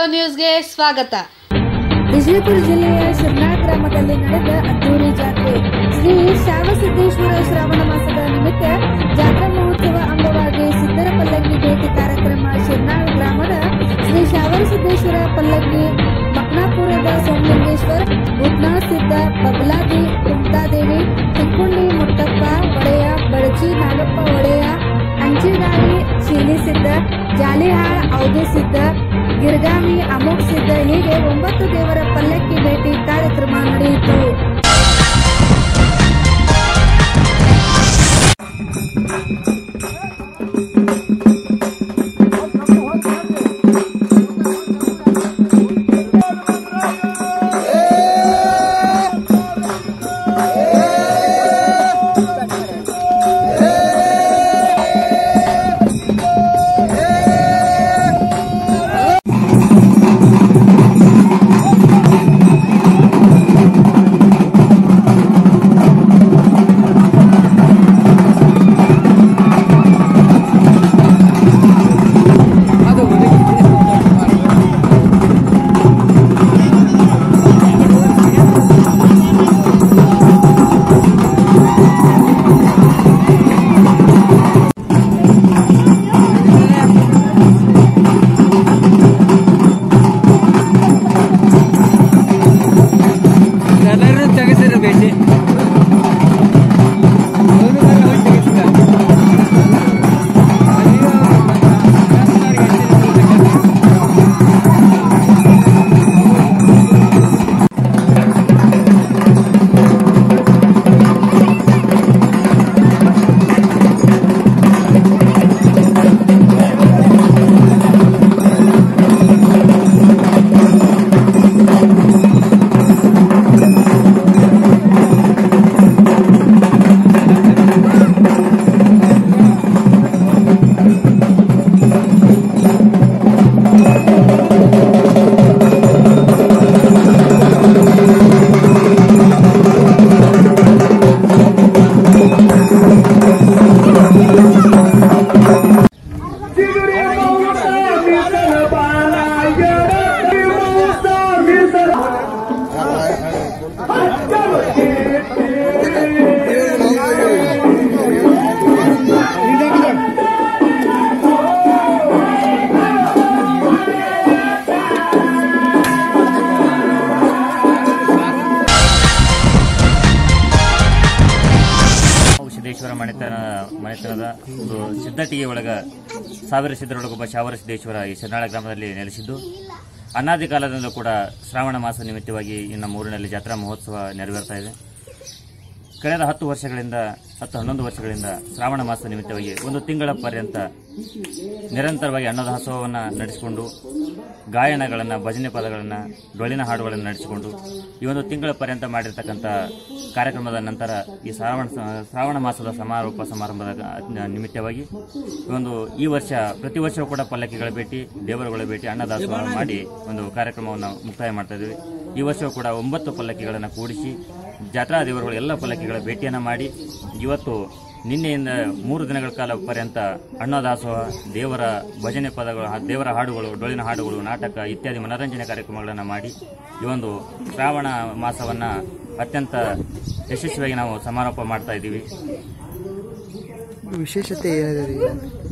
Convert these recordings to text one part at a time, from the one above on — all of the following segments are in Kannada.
ನ್ಯೂಸ್ಗೆ ಸ್ವಾಗತ ವಿಜಯಪುರ ಜಿಲ್ಲೆಯ ಶಿರ್ನಾಳ್ ಗ್ರಾಮದಲ್ಲಿ ನಡೆದ ಅದ್ದೂರಿ ಜಾತ್ರೆ ಶ್ರೀ ಶಾವಸಿದ್ದೇಶ್ವರ ಶ್ರಾವಣ ಮಾಸದ ನಿಮಿತ್ತ ಜಾತ್ರಾ ಮಹೋತ್ಸವ ಅಂಗವಾಗಿ ಸಿದ್ದರ ಪಲ್ಲಕ್ಕಿ ಭೇಟಿ ಕಾರ್ಯಕ್ರಮ ಶಿರ್ನಾಳ್ ಗ್ರಾಮದ ಶ್ರೀ ಶಾವರಸಿದ್ದೇಶ್ವರ ಪಲ್ಲಕ್ಕಿ ಮಕ್ನಾಪುರದ ಸೋಮಲಿಂಗೇಶ್ವರ್ ಉದ್ನಾ ಸಿದ್ದ ಬಬಲಾದಿ ಕುಂತಾದೇವಿ ತಿಕ್ಕೊಂಡಿ ಮುತ್ತಪ್ಪ ಒಡೆಯ ಬಳಚಿ ನಾಗಪ್ಪ ಒಡೆಯ ಅಂಚಿಗಾಳಿ ಶೀಲಿ ಸಿದ್ದ ಜಾಲಿಹಾಳ್ ಔಗೆ ಸಿದ್ದ ಗಿರ್ಗಾಮಿ ಅಮೋಕ್ ಸಿದ್ದ ಹೀಗೆ ಒಂಬತ್ತು ದೇವರ ಪಲ್ಲಕ್ಕಿ ಭೇಟಿ ಕಾರ್ಯಕ್ರಮ ನಡೆಯಿತು ಎಲ್ಲರೂ ತೆಗೆಸಿದ್ರು ಭೇಟಿ ಸಿದ್ದೇಶ್ವರ ಮನೆತನ ಮನೆತನದ ಒಂದು ಸಿದ್ಧಟಿಗೆ ಒಳಗ ಸಾವಿರ ಸಿದ್ಧರೊಳಗೊಬ್ಬ ಶಾವರ ಸಿದ್ದೇಶ್ವರ ಈ ಶಿರ್ನಾಳ ಗ್ರಾಮದಲ್ಲಿ ನೆಲೆಸಿದ್ದು ಅನಾದಿ ಕಾಲದಿಂದಲೂ ಕೂಡ ಶ್ರಾವಣ ಮಾಸ ನಿಮಿತ್ತವಾಗಿ ಈ ನಮ್ಮ ಊರಿನಲ್ಲಿ ಜಾತ್ರಾ ಮಹೋತ್ಸವ ನೆರವೇರ್ತಾ ಇದೆ ಕಳೆದ ಹತ್ತು ವರ್ಷಗಳಿಂದ ಹತ್ತು ಹನ್ನೊಂದು ವರ್ಷಗಳಿಂದ ಶ್ರಾವಣ ಮಾಸ ನಿಮಿತ್ತವಾಗಿ ಒಂದು ತಿಂಗಳ ಪರ್ಯಂತ ನಿರಂತರವಾಗಿ ಅನ್ನದಾಸೋಹವನ್ನು ನಡೆಸಿಕೊಂಡು ಗಾಯನಗಳನ್ನು ಭಜನೆ ಪದಗಳನ್ನು ಡೊಳ್ಳಿನ ಹಾಡುಗಳನ್ನು ನಡೆಸಿಕೊಂಡು ಈ ಒಂದು ತಿಂಗಳ ಪರ್ಯಂತ ಮಾಡಿರ್ತಕ್ಕಂಥ ಕಾರ್ಯಕ್ರಮದ ನಂತರ ಈ ಶ್ರಾವಣ ಶ್ರಾವಣ ಮಾಸದ ಸಮಾರೋಪ ಸಮಾರಂಭದ ಗ- ನಿಮಿತ್ತವಾಗಿ ಈ ಒಂದು ಈ ವರ್ಷ ಪ್ರತಿ ವರ್ಷವೂ ಕೂಡ ಪಲ್ಲಕ್ಕಿಗಳ ಭೇಟಿ ದೇವರುಗಳ ಭೇಟಿ ಅನ್ನದಾಸೋಹ ಮಾಡಿ ಒಂದು ಕಾರ್ಯಕ್ರಮವನ್ನು ಮುಕ್ತಾಯ ಮಾಡ್ತಾ ಇದ್ದೀವಿ ಈ ವರ್ಷವೂ ಕೂಡ ಒಂಬತ್ತು ಪಲ್ಲಕ್ಕಿಗಳನ್ನು ಕೂಡಿಸಿ ಜಾತ್ರಾ ದೇವರುಗಳು ಎಲ್ಲ ಪಲ್ಲಕ್ಕಿಗಳ ಭೇಟಿಯನ್ನು ಮಾಡಿ ಇವತ್ತು ನಿನ್ನೆಯಿಂದ ಮೂರು ದಿನಗಳ ಕಾಲ ಪರ್ಯಂತ ಅನ್ನದಾಸೋಹ ದೇವರ ಭಜನೆ ಪದಗಳು ಹಾ- ದೇವರ ಹಾಡುಗಳು ಡೊಳ್ಳಿನ ಹಾಡುಗಳು ನಾಟಕ ಇತ್ಯಾದಿ ಮನರಂಜನೆ ಕಾರ್ಯಕ್ರಮಗಳನ್ನು ಮಾಡಿ ಈ ಒಂದು ಶ್ರಾವಣ ಮಾಸವನ್ನು ಅತ್ಯಂತ ಯಶಸ್ವಿಯಾಗಿ ನಾವು ಸಮಾರೋಪ ಮಾಡ್ತಾ ಇದ್ದೀವಿ ವಿಶೇಷತೆ ಏನಿದೆ ರೀ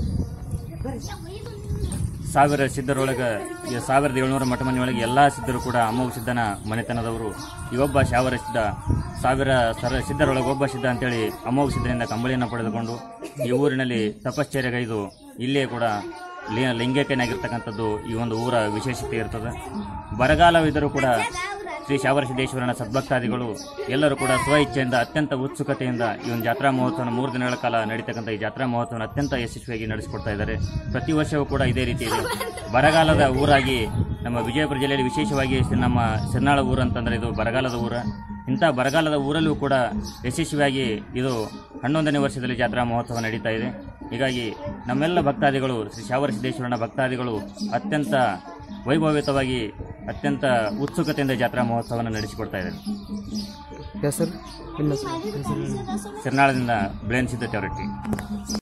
ಸಾವಿರ ಸಿದ್ಧರೊಳಗ ಈ ಸಾವಿರದ ಏಳ್ನೂರ ಮಠ ಮನೆಯೊಳಗೆ ಎಲ್ಲಾ ಸಿದ್ಧರು ಕೂಡ ಅಮೋಘ ಸಿದ್ಧನ ಮನೆತನದವರು ಈ ಒಬ್ಬ ಶಾವರ ಸಿದ್ಧ ಸಾವಿರ ಸರ ಸಿದ್ಧರೊಳಗೆ ಒಬ್ಬ ಸಿದ್ಧ ಅಂತೇಳಿ ಅಮೋಘ ಸಿದ್ಧನಿಂದ ಕಂಬಳಿಯನ್ನು ಪಡೆದುಕೊಂಡು ಈ ಊರಿನಲ್ಲಿ ತಪಶ್ಚರ್ಯಗೈದು ಇಲ್ಲೇ ಕೂಡ ಲಿ- ಲಿಂಗೈಕ್ಯನಾಗಿರ್ತಕ್ಕಂಥದ್ದು ಈ ಒಂದು ಊರ ವಿಶೇಷತೆ ಇರ್ತದೆ ಬರಗಾಲವಿದ್ದರೂ ಕೂಡ ಶ್ರೀ ಶಾವರ ಸಿದ್ದೇಶ್ವರನ ಸದ್ಭಕ್ತಾದಿಗಳು ಎಲ್ಲರೂ ಕೂಡ ಸ್ವ ಇಚ್ಛೆಯಿಂದ ಅತ್ಯಂತ ಉತ್ಸುಕತೆಯಿಂದ ಈ ಒಂದು ಜಾತ್ರಾ ಮಹೋತ್ಸವ ಮೂರು ದಿನಗಳ ಕಾಲ ನಡೀತಕ್ಕಂಥ ಈ ಜಾತ್ರಾ ಮಹೋತ್ಸವನ ಅತ್ಯಂತ ಯಶಸ್ವಿಯಾಗಿ ನಡೆಸಿಕೊಡ್ತಾ ಇದ್ದಾರೆ ಪ್ರತಿ ವರ್ಷವೂ ಕೂಡ ಇದೇ ರೀತಿ ಇದೆ ಬರಗಾಲದ ಊರಾಗಿ ನಮ್ಮ ವಿಜಯಪುರ ಜಿಲ್ಲೆಯಲ್ಲಿ ವಿಶೇಷವಾಗಿ ಸಿ- ನಮ್ಮ ಸಿರ್ನಾಳ ಊರು ಅಂತಂದ್ರೆ ಇದು ಬರಗಾಲದ ಊರ ಇಂಥ ಬರಗಾಲದ ಊರಲ್ಲೂ ಕೂಡ ಯಶಸ್ವಿಯಾಗಿ ಇದು ಹನ್ನೊಂದನೇ ವರ್ಷದಲ್ಲಿ ಜಾತ್ರಾ ಮಹೋತ್ಸವ ನಡೀತಾ ಇದೆ ಹೀಗಾಗಿ ನಮ್ಮೆಲ್ಲ ಭಕ್ತಾದಿಗಳು ಶ್ರೀ ಶಾವರ ಸಿದ್ದೇಶ್ವರನ ಭಕ್ತಾದಿಗಳು ಅತ್ಯಂತ ವೈಭವಿತವಾಗಿ ಅತ್ಯಂತ ಉತ್ಸುಕತೆಯಿಂದ ಜಾತ್ರಾ ಮಹೋತ್ಸವವನ್ನು ನಡೆಸಿಕೊಡ್ತಾ ಇದ್ದಾರೆ ಹೆಸರು ನಿಮ್ಮ ಹೆಸರು ಹೆಸರು ಸಿರ್ನಾಳದಿಂದ ಬ್ಲೇನ್ ಸಿದ್ಧತೆ ಹೊರಟ್ಟಿ